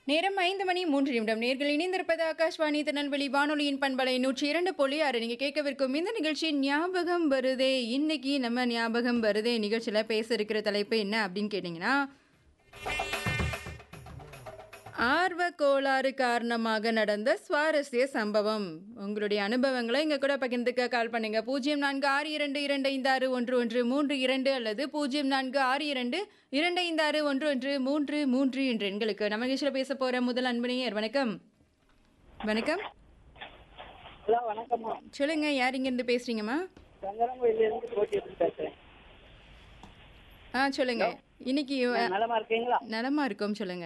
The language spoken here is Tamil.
நேரம் ஐந்து மணி மூன்று நிமிடம் நேர்கள் இணைந்திருப்பது ஆகாஷ்வாணி திருநெல்வேலி வானொலியின் பண்பலை நூற்றி இரண்டு புள்ளி ஆறு நீங்க கேட்கவிருக்கும் இந்த நிகழ்ச்சி ஞாபகம் வருதே இன்னைக்கு நம்ம ஞாபகம் வருதே நிகழ்ச்சியில பேச இருக்கிற தலைப்பு என்ன அப்படின்னு கேட்டீங்கன்னா ஆர்வ கோளாறு காரணமாக நடந்த சுவாரஸ்ய சம்பவம் உங்களுடைய அனுபவங்களை இங்க கூட பகிர்ந்துக்க கால் பண்ணுங்க பூஜ்ஜியம் நான்கு ஆறு இரண்டு இரண்டு ஐந்து ஆறு ஒன்று ஒன்று மூன்று இரண்டு அல்லது பூஜ்ஜியம் நான்கு ஆறு இரண்டு இரண்டு ஐந்து ஆறு ஒன்று ஒன்று மூன்று மூன்று என்ற எண்களுக்கு நம்ம நிகழ்ச்சியில் பேச போற முதல் அன்பனையர் வணக்கம் வணக்கம் ஹலோ வணக்கம்மா சொல்லுங்க யார் இங்க இருந்து பேசுறீங்கம்மா சங்கரங்கோயிலேருந்து போட்டி எடுத்து பேசுறேன் ஆ சொல்லுங்க இன்னைக்கு நலமா இருக்கீங்களா நலமா இருக்கோம் சொல்லுங்க